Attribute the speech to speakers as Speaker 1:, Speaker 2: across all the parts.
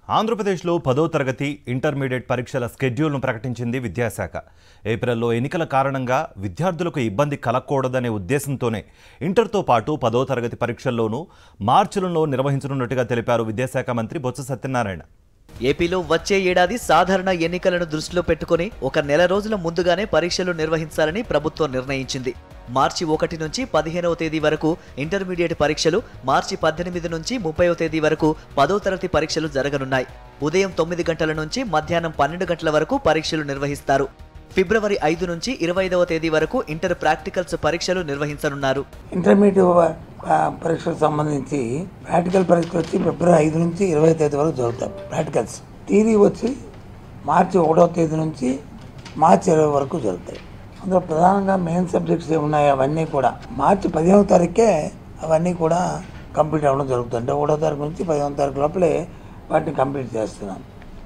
Speaker 1: ఆంధ్రప్రదేశ్లో పదో తరగతి ఇంటర్మీడియట్ పరీక్షల స్కెడ్యూల్ను ప్రకటించింది విద్యాశాఖ ఏప్రిల్లో ఎన్నికల కారణంగా విద్యార్థులకు ఇబ్బంది కలగకూడదనే ఉద్దేశంతోనే ఇంటర్తో పాటు పదో తరగతి పరీక్షల్లోనూ మార్చిలలో నిర్వహించనున్నట్టుగా తెలిపారు విద్యాశాఖ మంత్రి బొత్స సత్యనారాయణ
Speaker 2: ఏపీలో వచ్చే ఏడాది సాధారణ ఎన్నికలను దృష్టిలో పెట్టుకుని ఒక నెల రోజుల ముందుగానే పరీక్షలు నిర్వహించాలని ప్రభుత్వం నిర్ణయించింది మార్చి ఒకటి నుంచి పదిహేనవ తేదీ వరకు ఇంటర్మీడియట్ పరీక్షలు మార్చి పద్దెనిమిది నుంచి ముప్పైవ తేదీ వరకు పదో తరగతి పరీక్షలు జరగనున్నాయి ఉదయం తొమ్మిది గంటల నుంచి మధ్యాహ్నం పన్నెండు గంటల వరకు పరీక్షలు నిర్వహిస్తారు ఫిబ్రవరి ఐదు నుంచి ఇరవై ఐదవ తేదీ వరకు ఇంటర్ ప్రాక్టికల్స్ పరీక్షలు నిర్వహించనున్నారు
Speaker 3: ఇంటర్మీడియట్ ఆ, పరీక్షలకు సంబంధించి ప్రాక్టికల్ పరీక్షలు వచ్చి ఫిబ్రవరి ఐదు నుంచి ఇరవై తేదీ వరకు జరుగుతాయి ప్రాక్టికల్స్ థియరీ వచ్చి మార్చి ఒకటో తేదీ నుంచి మార్చి ఇరవై వరకు జరుగుతాయి అందులో ప్రధానంగా మెయిన్ సబ్జెక్ట్స్ ఏమున్నాయి అవన్నీ కూడా మార్చి పదిహేనవ తారీఖే అవన్నీ కూడా కంప్లీట్ అవ్వడం జరుగుతుంది అంటే ఒకటో తారీఖు నుంచి పదిహేనవ తారీఖు లోపలే వాటిని కంప్లీట్ చేస్తున్నాం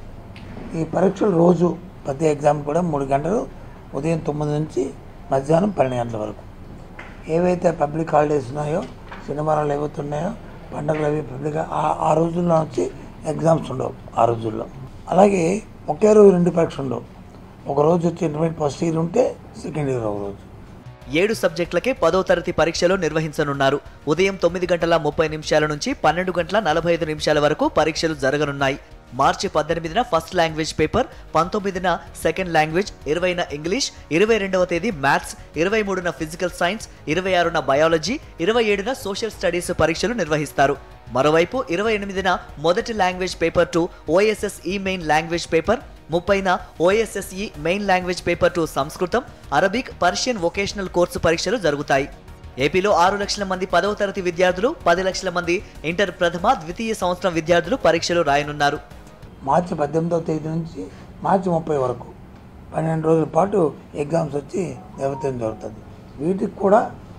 Speaker 3: ఈ పరీక్షలు రోజు ప్రతి ఎగ్జామ్ కూడా మూడు గంటలు ఉదయం తొమ్మిది నుంచి మధ్యాహ్నం పన్నెండు గంటల వరకు ఏవైతే పబ్లిక్ హాలిడేస్ ఉన్నాయో సినిమాలు ఏవైతే ఉన్నాయో పండుగలు అవి పబ్లిక్ ఆ- ఆ రోజుల్లో వచ్చి ఎగ్జామ్స్ ఉండవు ఆ రోజుల్లో అలాగే ఒకే రోజు రెండు పరీక్షలు ఉండవు ఒక రోజు వచ్చి ఇంటర్మీడియట్ ఫస్ట్ ఇయర్ ఉంటే సెకండ్ ఇయర్ ఒక రోజు
Speaker 2: ఏడు సబ్జెక్టులకే పదో తరగతి పరీక్షలు నిర్వహించనున్నారు ఉదయం తొమ్మిది గంటల ముప్పై నిమిషాల నుంచి పన్నెండు గంటల నలభై ఐదు నిమిషాల వరకు పరీక్షలు జరగనున్నాయి మార్చి పద్దెనిమిదిన ఫస్ట్ లాంగ్వేజ్ పేపర్ పంతొమ్మిదిన సెకండ్ లాంగ్వేజ్ ఇరవైన ఇంగ్లీష్ ఇరవై రెండవ తేదీ మ్యాథ్స్ ఇరవై మూడున ఫిజికల్ సైన్స్ ఇరవై ఆరున బయాలజీ ఇరవై ఏడున సోషల్ స్టడీస్ పరీక్షలు నిర్వహిస్తారు మరోవైపు ఇరవై ఎనిమిదిన మొదటి language paper two OSSE main language paper ముప్పైన OSSE main language paper two Sanskrit Arabic Persian vocational course పరీక్షలు జరుగుతాయి ఏపీలో ఆరు లక్షల మంది పదవ తరగతి విద్యార్థులు పది లక్షల మంది ఇంటర్ ప్రథమ ద్వితీయ సంవత్సరం విద్యార్థులు పరీక్షలు రాయనున్నారు
Speaker 3: మార్చి పద్దెనిమిదవ తేదీ నుంచి మార్చి ముప్పై వరకు పన్నెండు రోజుల పాటు ఎగ్జామ్స్ వచ్చి నిర్వహించడం జరుగుతుంది వీటికి కూడా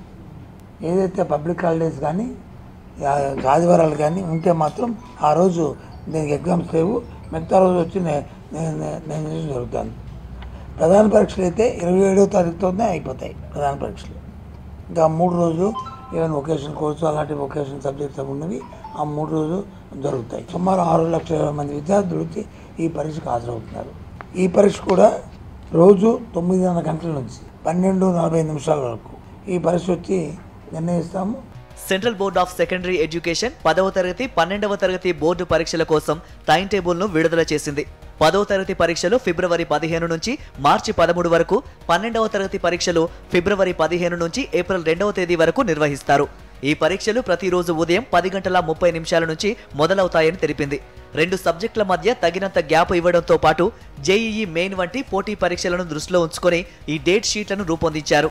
Speaker 3: ఏదైతే పబ్లిక్ హాలిడేస్ కానీ ఆ- ఆదివారాలు కానీ ఉంటే మాత్రం ఆ రోజు దీనికి ఎగ్జామ్స్ లేవు మిగతా రోజు వచ్చి నే- నే- నే- నిర్ణయించడం జరుగుతుంది ప్రధాన పరీక్షలు అయితే ఇరవై ఏడవ తారీఖుతోనే అయిపోతాయి ప్రధాన పరీక్షలు ఇంకా మూడు రోజులు ఈవెన్ వొకేషన్ కోర్సు అలాంటి వొకేషన్ సబ్జెక్ట్స్ అవి ఉన్నవి ఆ మూడు రోజులు జరుగుతాయి సుమారు ఆరు లక్షల ఇరవై మంది విద్యార్థులు వచ్చి ఈ పరీక్షకు హాజరవుతున్నారు ఈ పరీక్ష కూడా రోజు తొమ్మిదిన్నర గంటల నుంచి పన్నెండు నలభై నిమిషాల వరకు ఈ పరీక్ష వచ్చి నిర్ణయిస్తాము
Speaker 2: central board of secondary education పదవ తరగతి పన్నెండవ తరగతి బోర్డు పరీక్షల కోసం టైం టేబుల్ ను విడుదల చేసింది పదవ తరగతి పరీక్షలు ఫిబ్రవరి పదిహేను నుంచి మార్చి పదమూడు వరకు పన్నెండవ తరగతి పరీక్షలు ఫిబ్రవరి పదిహేను నుంచి ఏప్రిల్ రెండవ తేదీ వరకు నిర్వహిస్తారు ఈ పరీక్షలు ప్రతిరోజు ఉదయం పది గంటల ముప్పై నిమిషాల నుంచి మొదలవుతాయని తెలిపింది రెండు సబ్జెక్టుల మధ్య తగినంత గ్యాప్ ఇవ్వడంతో పాటు జేఈఈ మెయిన్ వంటి పోటీ పరీక్షలను దృష్టిలో ఉంచుకొని ఈ డేట్ షీట్లను రూపొందించారు